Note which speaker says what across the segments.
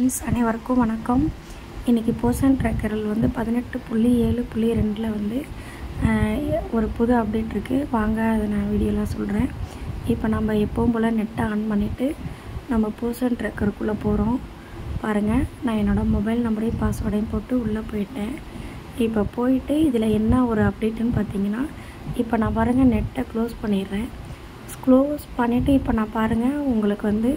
Speaker 1: friends அனைவருக்கும் வணக்கம் இன்றைக்கி போசன் ட்ராக்கரில் வந்து பதினெட்டு புள்ளி ஏழு புள்ளி ரெண்டில் வந்து ஆஹ், ஒரு புது அப்டேட் இருக்குது வாங்க அதை நான் வீடியோலாம் சொல்கிறேன் இப்போ நம்ம எப்பவும் போல் நெட்டை ஆன் பண்ணிவிட்டு நம்ம போசன் ட்ராக்கருக்குள்ளே போகிறோம் பாருங்கள் நான் என்னோடய மொபைல் நம்பரையும் பாஸ்வேர்டையும் போட்டு உள்ளே போயிட்டேன் இப்போ போயிட்டு இதில் என்ன ஒரு அப்டேட்டுன்னு பார்த்தீங்கன்னா இப்போ நான் பாருங்கள் நெட்டை க்ளோஸ் பண்ணிடுறேன் க்ளோஸ் பண்ணிவிட்டு இப்போ நான் பாருங்கள் உங்களுக்கு வந்து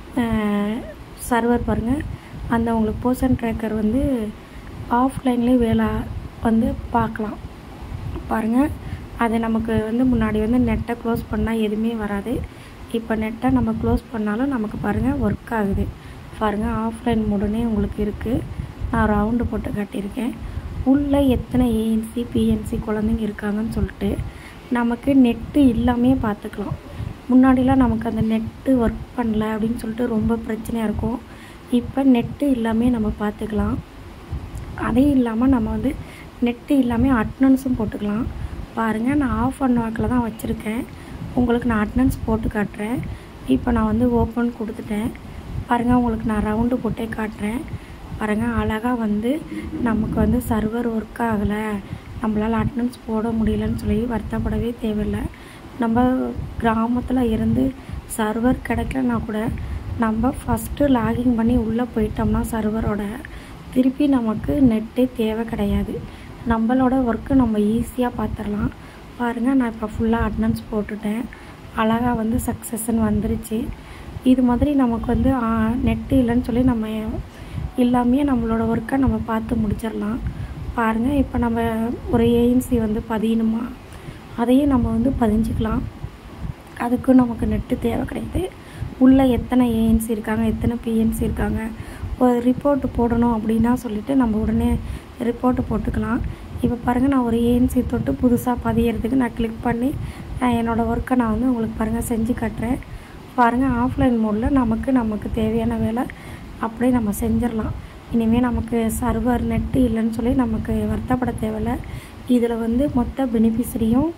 Speaker 1: சர்வர் பாருங்கள் அந்த உங்களுக்கு போர்ஷன் ட்ராக்கர் வந்து ஆஃப்லைன்லேயே வேலை வந்து பார்க்கலாம் பாருங்கள் அது நமக்கு வந்து முன்னாடி வந்து நெட்டை க்ளோஸ் பண்ணால் எதுவுமே வராது இப்போ நெட்டை நம்ம க்ளோஸ் பண்ணாலும் நமக்கு பாருங்கள் ஒர்க் ஆகுது பாருங்கள் ஆஃப்லைன் மோடுனே உங்களுக்கு இருக்குது நான் ரவுண்டு போட்டு காட்டியிருக்கேன் உள்ளே எத்தனை ஏஎன்சி பிஎன்சி குழந்தைங்க இருக்காங்கன்னு சொல்லிட்டு நமக்கு நெட்டு இல்லாமே பார்த்துக்கலாம் முன்னாடிலாம் நமக்கு அந்த நெட்டு ஒர்க் பண்ணல அப்படின்னு சொல்லிட்டு ரொம்ப பிரச்சனையாக இருக்கும் இப்போ நெட்டு இல்லாமல் நம்ம பார்த்துக்கலாம் அதையும் இல்லாமல் நம்ம வந்து நெட்டு இல்லாமல் அட்டனன்ஸும் போட்டுக்கலாம் பாருங்கள் நான் ஆஃப் பண்ண வாக்கில் தான் வச்சுருக்கேன் உங்களுக்கு நான் அட்டனன்ஸ் போட்டு காட்டுறேன் இப்போ நான் வந்து ஓப்பன் கொடுத்துட்டேன் பாருங்கள் உங்களுக்கு நான் ரவுண்டு போட்டே காட்டுறேன் பாருங்கள் அழகாக வந்து நமக்கு வந்து சர்வர் ஒர்க் ஆகலை நம்மளால் அட்டனன்ஸ் போட முடியலன்னு சொல்லி வருத்தப்படவே தேவையில்லை நம்ம கிராமத்தில் இருந்து சர்வர் கிடைக்கலனா கூட நம்ம ஃபஸ்ட்டு லாகின் பண்ணி உள்ளே போயிட்டோம்னா சர்வரோட திருப்பி நமக்கு நெட்டே தேவை கிடையாது நம்மளோட ஒர்க்கு நம்ம ஈஸியாக பார்த்துடலாம் பாருங்கள் நான் இப்போ ஃபுல்லாக அட்டனன்ஸ் போட்டுட்டேன் அழகாக வந்து சக்ஸஸ்ன்னு வந்துருச்சு இது மாதிரி நமக்கு வந்து நெட்டு இல்லைன்னு சொல்லி நம்ம இல்லாமையே நம்மளோட ஒர்க்கை நம்ம பார்த்து முடிச்சிடலாம் பாருங்கள் இப்போ நம்ம ஒரு ஏஎன்சி வந்து பதியணுமா அதையும் நம்ம வந்து பதிஞ்சிக்கலாம் அதுக்கும் நமக்கு நெட்டு தேவை கிடையாது உள்ளே எத்தனை ஏஎன்சி இருக்காங்க எத்தனை பிஎன்சி இருக்காங்க ஒரு ரிப்போர்ட் போடணும் அப்படின்னா சொல்லிட்டு நம்ம உடனே ரிப்போர்ட்டு போட்டுக்கலாம் இப்போ பாருங்கள் நான் ஒரு ஏஎன்சி தொட்டு புதுசாக பதியறதுக்கு நான் கிளிக் பண்ணி நான் என்னோடய ஒர்க்கை நான் வந்து உங்களுக்கு பாருங்கள் செஞ்சு காட்டுறேன் பாருங்கள் ஆஃப்லைன் மோடில் நமக்கு நமக்கு தேவையான வேலை அப்படியே நம்ம செஞ்சிடலாம் இனிமேல் நமக்கு சர்வர் நெட்டு இல்லைன்னு சொல்லி நமக்கு வருத்தப்பட தேவையில்ல இதில் வந்து மொத்த பெனிஃபிஷரியும்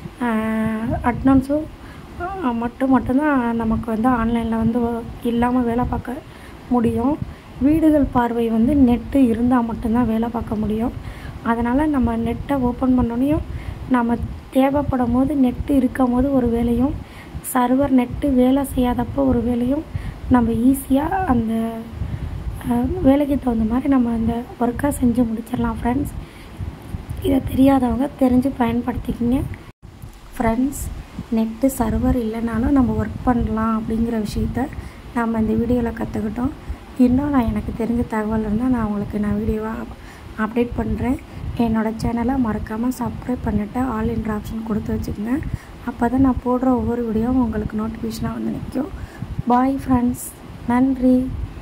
Speaker 1: அட்னன்ஸும் மட்டும் மட்டும்தான் நமக்கு வந்து ஆன்லைனில் வந்து இல்லாமல் வேலை பார்க்க முடியும் வீடுகள் பார்வை வந்து நெட்டு இருந்தால் மட்டும்தான் வேலை பார்க்க முடியும் அதனால் நம்ம நெட்டை ஓப்பன் பண்ணோனையும் நம்ம தேவைப்படும் போது நெட்டு இருக்கும் போது ஒரு வேலையும் சர்வர் நெட்டு வேலை செய்யாதப்போ ஒரு வேலையும் நம்ம ஈஸியாக அந்த அஹ், வேலைக்கு தகுந்த மாதிரி நம்ம அந்த ஒர்க்காக செஞ்சு முடிச்சிடலாம் ஃப்ரெண்ட்ஸ் இதை தெரியாதவங்க தெரிஞ்சு பயன்படுத்திக்கிங்க ஃப்ரெண்ட்ஸ் நெட்டு சர்வர் இல்லைனாலும் நம்ம ஒர்க் பண்ணலாம் அப்படிங்கிற விஷயத்த நம்ம இந்த வீடியோவில் கற்றுக்கிட்டோம் இன்னும் நான் எனக்கு தெரிஞ்ச தகவல் இருந்தால் நான் உங்களுக்கு நான் வீடியோவாக அப்டேட் பண்ணுறேன் என்னோடய சேனலை மறக்காமல் சப்ஸ்கிரைப் பண்ணிவிட்டு ஆல் இன்ட்ர ஆப்ஷன் கொடுத்து வச்சுக்கோங்க அப்போ தான் நான் போடுற ஒவ்வொரு வீடியோவும் உங்களுக்கு நோட்டிஃபிகேஷனாக வந்து நிற்கும் பாய் ஃப்ரெண்ட்ஸ் நன்றி